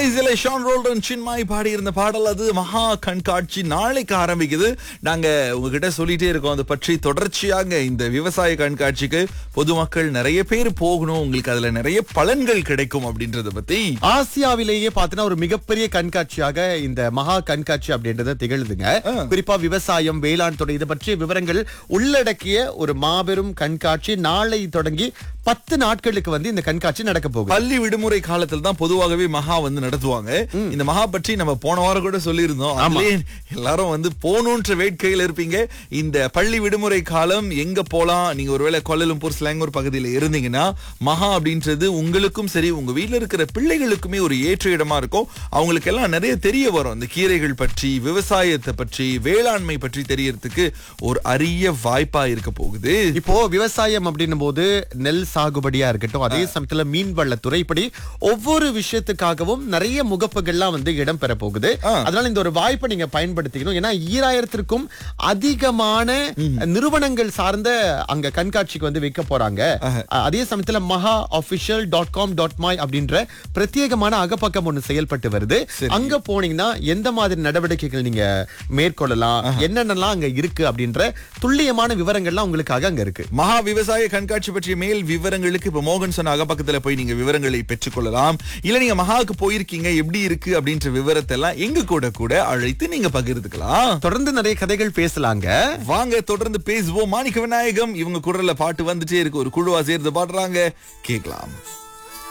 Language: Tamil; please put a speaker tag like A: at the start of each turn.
A: இசையில ஷான் ரோல்டன் சின்மாய் பாடி இருந்த பாடல் அது மகா கண்காட்சி நாளைக்கு ஆரம்பிக்குது நாங்க உங்ககிட்ட சொல்லிட்டே இருக்கோம் அதை பற்றி தொடர்ச்சியாக இந்த விவசாய கண்காட்சிக்கு பொதுமக்கள் நிறைய பேர் போகணும் உங்களுக்கு அதுல நிறைய பலன்கள் கிடைக்கும் அப்படின்றத பத்தி
B: ஆசியாவிலேயே பாத்தீங்கன்னா ஒரு மிகப்பெரிய கண்காட்சியாக இந்த மகா கண்காட்சி அப்படின்றது திகழுதுங்க குறிப்பா விவசாயம் வேளாண் துறை இது பற்றிய விவரங்கள் உள்ளடக்கிய ஒரு மாபெரும் கண்காட்சி நாளை தொடங்கி பத்து நாட்களுக்கு வந்து இந்த கண்காட்சி நடக்க போகுது
A: பள்ளி விடுமுறை காலத்துல தான் பொதுவாகவே மகா வந்து நடத்துவாங்க இந்த மகா பற்றி நம்ம போன வாரம் கூட சொல்லியிருந்தோம் அதுலயே எல்லாரும் வந்து போகணுன்ற வேட்கையில் இருப்பீங்க இந்த பள்ளி விடுமுறை காலம் எங்க போலாம் நீங்க ஒருவேளை கோலலம்பூர் ஸ்லாங்கூர் பகுதியில இருந்தீங்கன்னா மகா அப்படின்றது உங்களுக்கும் சரி உங்க வீட்ல இருக்கிற பிள்ளைகளுக்குமே ஒரு ஏற்ற இடமா இருக்கும் அவங்களுக்கு எல்லாம் நிறைய தெரிய வரும் இந்த கீரைகள் பற்றி விவசாயத்தை பற்றி வேளாண்மை பற்றி தெரியறதுக்கு ஒரு அரிய வாய்ப்பா இருக்க போகுது
B: இப்போ விவசாயம் அப்படின்னும் போது நெல் சாகுபடியா இருக்கட்டும் அதே சமயத்துல மீன்வளத்துறை இப்படி ஒவ்வொரு விஷயத்துக்காகவும் நிறைய முகப்புகள்லாம் வந்து இடம் பெற போகுது அதனால இந்த ஒரு வாய்ப்பை நீங்க பயன்படுத்திக்கணும் ஏன்னா ஈராயிரத்திற்கும் அதிகமான நிறுவனங்கள் சார்ந்த அங்க கண்காட்சிக்கு வந்து வைக்க போறாங்க அஹ், அதே சமயத்துல Maha official dot com dot my அப்படின்ற பிரத்யேகமான அகப்பக்கம் ஒண்ணு செயல்பட்டு வருது அங்க போனீங்கன்னா எந்த மாதிரி நடவடிக்கைகள் நீங்க மேற்கொள்ளலாம் என்னென்னலாம் அங்க இருக்கு அப்படின்ற துல்லியமான விவரங்கள்லாம் உங்களுக்காக அங்க இருக்கு
A: மகா விவசாய கண்காட்சி பற்றிய மேல் விவரங்களுக்கு இப்ப மோகன் சொன்ன அகப்பக்கத்துல போய் நீங்க விவரங்களை பெற்றுக்கொள்ளலாம் இல்ல நீங்க மகாவுக்கு போயிருக்கீங்க எப்படி இருக்கு அப்படின்ற விவரத்தை எல்லாம் எங்க கூட கூட அழைத்து நீங்க பகிர்ந்துக்கலாம்
B: தொடர்ந்து நிறைய கதைகள் பேசலாங்க
A: வாங்க தொடர்ந்து பேசுவோம் மாணிக்க விநாயகம் இவங்க குரல்ல பாட்டு வந்துட்டே இருக்கு ஒரு குழுவா சேர்ந்து பாடுறாங்க கேட்கலாம்